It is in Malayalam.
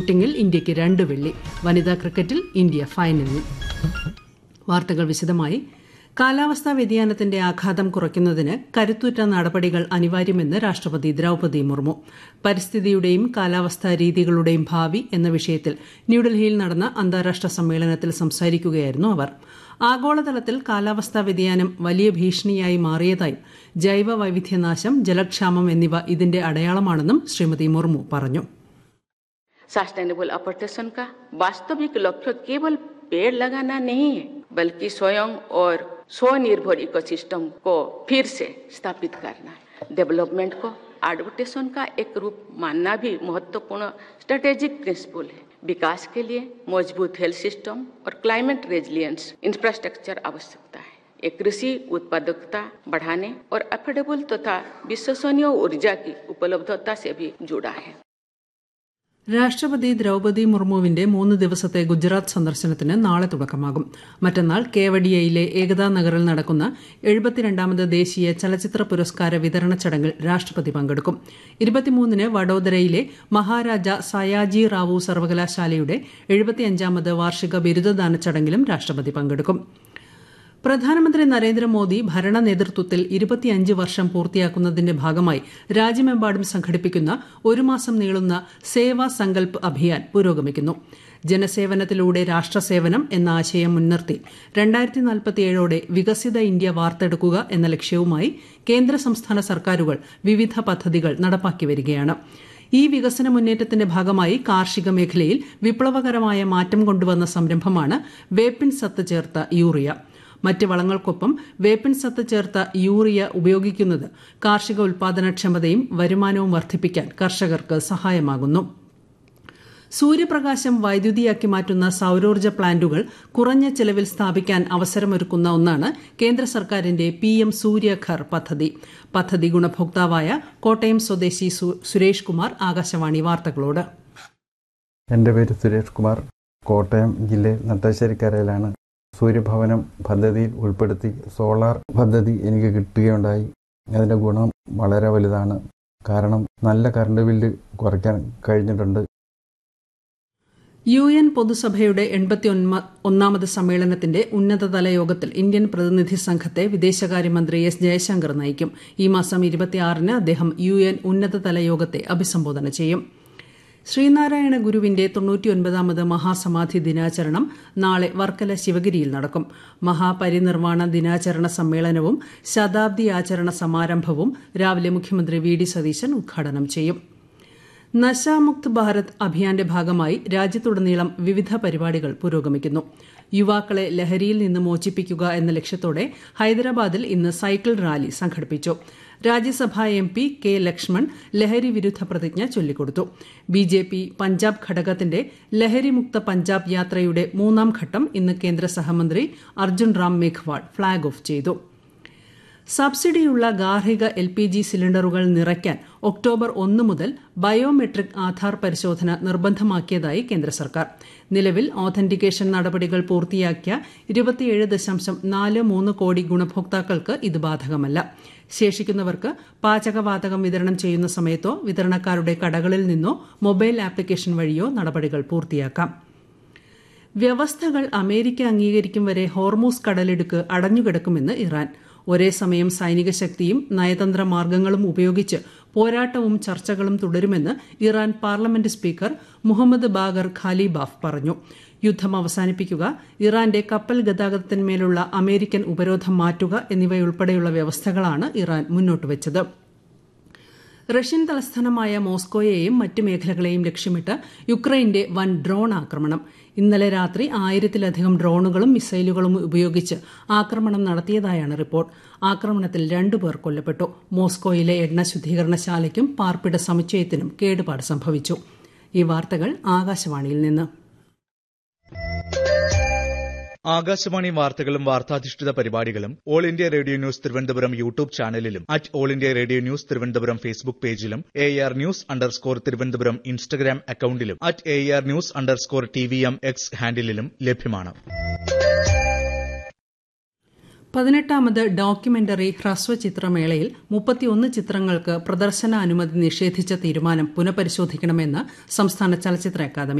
ഷൂട്ടിംഗിൽ ഇന്ത്യയ്ക്ക് രണ്ട് വെള്ളി വനിതാ ക്രിക്കറ്റിൽ ഇന്ത്യ ഫൈനലിൽ വാർത്തകൾ വിശദമായി കാലാവസ്ഥാ വ്യതിയാനത്തിന്റെ ആഘാതം കുറയ്ക്കുന്നതിന് കരുത്തുറ്റ നടപടികൾ അനിവാര്യമെന്ന് രാഷ്ട്രപതി ദ്രൌപദി മുർമു പരിസ്ഥിതിയുടെയും കാലാവസ്ഥാ രീതികളുടെയും ഭാവി എന്ന വിഷയത്തിൽ ന്യൂഡൽഹിയിൽ നടന്ന അന്താരാഷ്ട്ര സമ്മേളനത്തിൽ സംസാരിക്കുകയായിരുന്നു അവർ ആഗോളതലത്തിൽ കാലാവസ്ഥാ വ്യതിയാനം വലിയ ഭീഷണിയായി മാറിയതായും ജൈവ വൈവിധ്യനാശം ജലക്ഷാമം എന്നിവ ഇതിന്റെ അടയാളമാണെന്നും ശ്രീമതി മുർമു പറഞ്ഞു सस्टेनेबल अपर्टेशन का वास्तविक लक्ष्य केवल पेड़ लगाना नहीं है बल्कि स्वयं और स्वनिर्भर इकोसिस्टम को फिर से स्थापित करना है डेवलपमेंट को एडवर्टेशन का एक रूप मानना भी महत्वपूर्ण स्ट्रेटेजिक प्रिंसिपल है विकास के लिए मजबूत हेल्थ सिस्टम और क्लाइमेट रेजिलियंस इंफ्रास्ट्रक्चर आवश्यकता है एक कृषि उत्पादकता बढ़ाने और अफोर्डेबल तथा विश्वसनीय ऊर्जा की उपलब्धता से भी जुड़ा है രാഷ്ട്രപതി ദ്രൌപദി മുർമുവിന്റെ മൂന്ന് ദിവസത്തെ ഗുജറാത്ത് സന്ദർശനത്തിന് നാളെ തുടക്കമാകും മറ്റന്നാൾ കേവഡിയയിലെ ഏകതാ നഗറിൽ നടക്കുന്ന എഴുപത്തിരണ്ടാമത് ദേശീയ ചലച്ചിത്ര പുരസ്കാര വിതരണ ചടങ്ങിൽ രാഷ്ട്രപതി പങ്കെടുക്കും ഇരുപത്തിമൂന്നിന് വഡോദരയിലെ മഹാരാജ സയാജി റാവു സർവകലാശാലയുടെ എഴുപത്തിയഞ്ചാമത് വാർഷിക ബിരുദദാന ചടങ്ങിലും രാഷ്ട്രപതി പങ്കെടുക്കും പ്രധാനമന്ത്രി നരേന്ദ്രമോദി ഭരണ നേതൃത്വത്തിൽ ഇരുപത്തിയഞ്ച് വർഷം പൂർത്തിയാക്കുന്നതിന്റെ ഭാഗമായി രാജ്യമെമ്പാടും സംഘടിപ്പിക്കുന്ന ഒരു മാസം നീളുന്ന സേവാ സങ്കൽപ് അഭിയാൻ പുരോഗമിക്കുന്നു ജനസേവനത്തിലൂടെ രാഷ്ട്രസേവനം എന്ന ആശയം മുൻനിർത്തി രണ്ടായിരത്തി നാൽപ്പത്തിയേഴോടെ വികസിത ഇന്ത്യ വാർത്തെടുക്കുക എന്ന ലക്ഷ്യവുമായി കേന്ദ്ര സംസ്ഥാന സർക്കാരുകൾ വിവിധ പദ്ധതികൾ നടപ്പാക്കി വരികയാണ് ഈ വികസന മുന്നേറ്റത്തിന്റെ ഭാഗമായി കാർഷിക മേഖലയിൽ വിപ്ലവകരമായ മാറ്റം കൊണ്ടുവന്ന സംരംഭമാണ് വേപ്പിൻ സത്ത് ചേർത്ത യൂറിയ മറ്റ് വളങ്ങൾക്കൊപ്പം വേപ്പിൻ സത്ത് ചേർത്ത യൂറിയ ഉപയോഗിക്കുന്നത് കാർഷിക ഉൽപാദനക്ഷമതയും വരുമാനവും വർദ്ധിപ്പിക്കാൻ കർഷകർക്ക് സഹായമാകുന്നു സൂര്യപ്രകാശം വൈദ്യുതിയാക്കി മാറ്റുന്ന സൌരോർജ്ജ പ്ലാന്റുകൾ കുറഞ്ഞ ചെലവിൽ സ്ഥാപിക്കാൻ അവസരമൊരുക്കുന്ന ഒന്നാണ് കേന്ദ്ര സർക്കാരിന്റെ പി എം സൂര്യഘർ പദ്ധതി പദ്ധതി ഗുണഭോക്താവായ കോട്ടയം സ്വദേശി സുരേഷ് കുമാർ ആകാശവാണി വാർത്തകളോട് എൻ്റെ പേര് സുരേഷ് കുമാർ കോട്ടയം ജില്ലയിൽ നട്ടാശ്ശേരിക്കരയിലാണ് സൂര്യഭവനം പദ്ധതിയിൽ ഉൾപ്പെടുത്തി സോളാർ പദ്ധതി എനിക്ക് കിട്ടുകയുണ്ടായി അതിൻ്റെ ഗുണം വളരെ വലുതാണ് കാരണം നല്ല കറണ്ട് ബില്ല് കുറയ്ക്കാൻ കഴിഞ്ഞിട്ടുണ്ട് യു എൻ പൊതുസഭയുടെ എൺപത്തി ഒന്നാമത് സമ്മേളനത്തിന്റെ ഉന്നതതല യോഗത്തിൽ ഇന്ത്യൻ പ്രതിനിധി സംഘത്തെ വിദേശകാര്യമന്ത്രി എസ് ജയശങ്കർ നയിക്കും ഈ മാസം ഇരുപത്തിയാറിന് അദ്ദേഹം യു എൻ ഉന്നതതല യോഗത്തെ അഭിസംബോധന ചെയ്യും ശ്രീനാരായണ ഗുരുവിന്റെ തൊണ്ണൂറ്റിയൊൻപതാമത് മഹാസമാധി ദിനാചരണം നാളെ വർക്കല ശിവഗിരിയിൽ നടക്കും മഹാപരിനിർവാണ ദിനാചരണ സമ്മേളനവും ശതാബ്ദി ആചരണ സമാരംഭവും രാവിലെ മുഖ്യമന്ത്രി വി ഡി സതീശൻ ഉദ്ഘാടനം ചെയ്യും നശാമുക്ത് ഭാരത് അഭിയാന്റെ ഭാഗമായി രാജ്യത്തുടനീളം വിവിധ പരിപാടികൾ പുരോഗമിക്കുന്നു യുവാക്കളെ ലഹരിയിൽ നിന്ന് മോചിപ്പിക്കുക എന്ന ലക്ഷ്യത്തോടെ ഹൈദരാബാദിൽ ഇന്ന് സൈക്കിൾ റാലി സംഘടിപ്പിച്ചു രാജ്യസഭാ എം പി കെ ലക്ഷ്മൺ ലഹരി വിരുദ്ധ പ്രതിജ്ഞ ചൊല്ലിക്കൊടുത്തു ബി ജെ പി പഞ്ചാബ് ഘടകത്തിന്റെ ലഹരിമുക്ത പഞ്ചാബ് യാത്രയുടെ മൂന്നാം ഘട്ടം ഇന്ന് കേന്ദ്ര സഹമന്ത്രി അർജുൻ റാം മേഘ്വാൾ ഫ്ളാഗ് ഓഫ് ചെയ്തു സബ്സിഡിയുള്ള ഗാർഹിക എൽ പി ജി സിലിണ്ടറുകൾ നിറയ്ക്കാൻ ഒക്ടോബർ ഒന്ന് മുതൽ ബയോമെട്രിക് ആധാർ പരിശോധന നിർബന്ധമാക്കിയതായി കേന്ദ്ര സർക്കാർ നിലവിൽ ഓഥന്റിക്കേഷൻ നടപടികൾ പൂർത്തിയാക്കിയ ഇരുപത്തിയേഴ് ദശാംശം നാല് മൂന്ന് കോടി ഗുണഭോക്താക്കൾക്ക് ഇത് ബാധകമല്ല ശേഷിക്കുന്നവർക്ക് പാചകവാതകം വിതരണം ചെയ്യുന്ന സമയത്തോ വിതരണക്കാരുടെ കടകളിൽ നിന്നോ മൊബൈൽ ആപ്ലിക്കേഷൻ വഴിയോ നടപടികൾ പൂർത്തിയാക്കാം വ്യവസ്ഥകൾ അമേരിക്ക അംഗീകരിക്കും വരെ ഹോർമൂസ് കടലിടുക്ക് അടഞ്ഞുകിടക്കുമെന്ന് ഇറാൻ ഒരേ സമയം സൈനിക ശക്തിയും നയതന്ത്ര മാർഗങ്ങളും ഉപയോഗിച്ച് പോരാട്ടവും ചർച്ചകളും തുടരുമെന്ന് Iran parliament speaker Mohammad Bagher Ghalibaf പറഞ്ഞു യുദ്ധം അവസാനിപ്പിക്കുക ഇറാന്റെ കപ്പൽ ഗതാഗതത്തിന്മേലുള്ള അമേരിക്കൻ ഉപരോധം മാറ്റുക എന്നിവയുൾപ്പെടെയുള്ള വ്യവസ്ഥകളാണ് ഇറാൻ മുന്നോട്ടുവച്ചത് റഷ്യൻ തലസ്ഥാനമായ മോസ്കോയെയും മറ്റ് മേഖലകളെയും ലക്ഷ്യമിട്ട് യുക്രൈന്റെ വൻ ഡ്രോൺ ആക്രമണം ഇന്നലെ രാത്രി ആയിരത്തിലധികം ഡ്രോണുകളും മിസൈലുകളും ഉപയോഗിച്ച് ആക്രമണം നടത്തിയതായാണ് റിപ്പോർട്ട് ആക്രമണത്തിൽ രണ്ടുപേർ കൊല്ലപ്പെട്ടു മോസ്കോയിലെ എണ്ണ ശുദ്ധീകരണശാലയ്ക്കും പാർപ്പിട സമുച്ചയത്തിനും കേടുപാട് സംഭവിച്ചു ഈ വാർത്തകൾ ആകാശവാണിയിൽ നിന്ന് ആകാശവാണി വാർത്തകളും വാർത്താധിഷ്ഠിത പരിപാടികളും All India Radio news Thiruvananthapuram YouTube ചാനലിലും at All India Radio news Thiruvananthapuram Facebook പേജിലും A R news underscore Thiruvananthapuram Instagram അക്കൌണ്ടിലും at A R news underscore T V M X ഹാൻഡിലും ലഭ്യമാണ് പതിനെട്ടാമത് ഡോക്യുമെന്ററി ഹ്രസ്വചിത്രമേളയിൽ മുപ്പത്തിയൊന്ന് ചിത്രങ്ങൾക്ക് പ്രദർശന അനുമതി നിഷേധിച്ച തീരുമാനം പുനഃപരിശോധിക്കണമെന്ന് സംസ്ഥാന ചലച്ചിത്ര അക്കാദമി